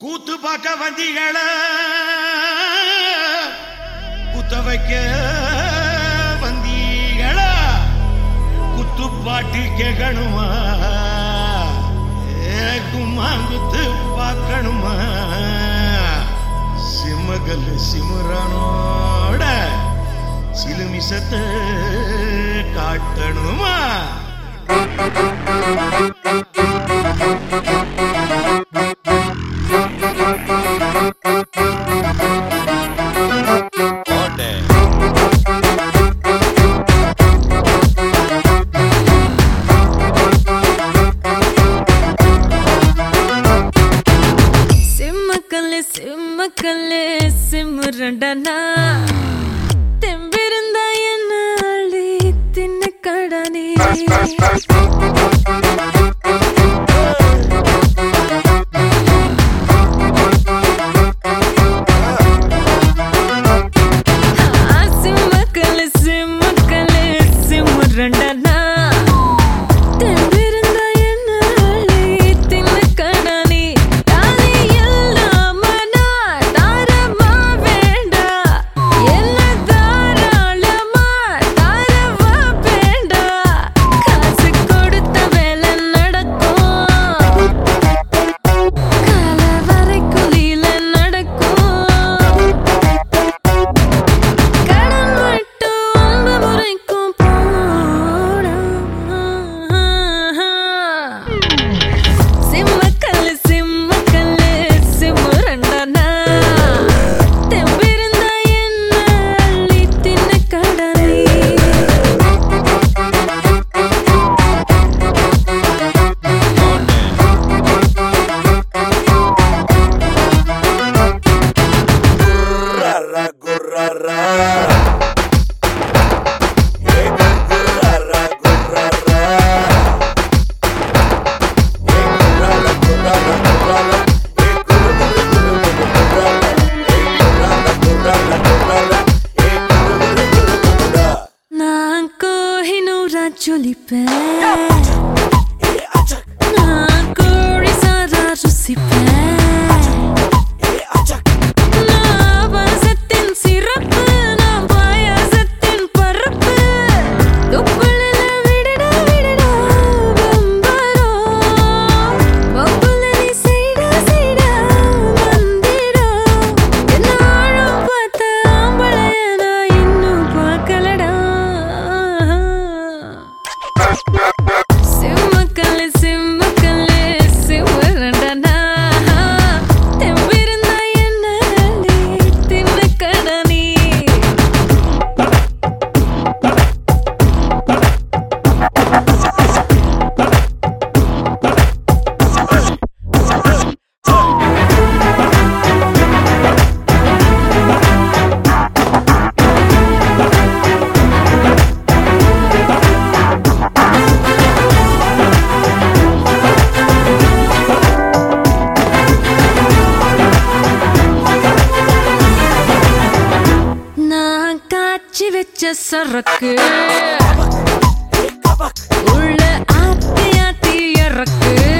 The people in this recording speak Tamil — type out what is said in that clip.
கூத்து பார்க்க வந்தீங்கள குத்த வைக்க வந்தீங்கள குத்து பாட்டு கேட்கணுமா ஏ கும்மாங்குத்து பார்க்கணுமா சிம்மகல் சிமுறானோட சிலுமிசத்தை காட்டணுமா சிம்மக்கல்லு சிம்மக்கல்லு சிம்முரண்டனா தெம்பிருந்தா என்ன அள்ளி தின்ன கடனே சிம்மக்கல்லு சிம்மக்கல்லு சிம்முரண்டனா தெம்பிருந்தா என்ன அள்ளி தின்ன கடனே தானே இல்லாம நான் தாரமா வேண்டா என்ன தாராளமா தாரவா வேண்டா காசு கொடுத்த வேலை நடக்கும் கால வரைக்குலில நடக்கும் கடன் மட்டும் அன்பு முறைக்கும் போடா சிம்மக்கல்லு சிம்மக்கல்லு சிம்முரண்டனா தெம்பிருந்தா என்ன அள்ளி தின்ன கடனே Gurrara, gurrara. Eh, gurrara, gurrara. Eh, gurrara, gurrara, gurrara. Eh, gurrara, gurrara, gurrara. Eh, gurrara, gurrara, gurrara. Eh, gurrara, gurrara. நான் கோஹினூரா ஜொலிப்பேன் Eh, achak, நான் கோழி சாரா ருசிப்பேன் eh, achak. நான் பாசத்தின் சிறப்பு நான் பாயாசத்தின் பரப்பு துப்புலில விடடா விடடா பம்பரோ பம்புல நீ செய்டா செய்டா வந்திடா என்ன ஆழம் பார்த்த ஆம்பளைய நான் இன்னும் பார்க்கலடா சிம்மக்கல்லு சிம்மக்கல்லு சிம்மரண்டனா தெம்பிருந்தா என்ன அள்ளி தின்ன கடனே நான் காய்ச்சி வச்ச சரக்கு உள்ள ஆத்தி ஆத்தி இறக்கு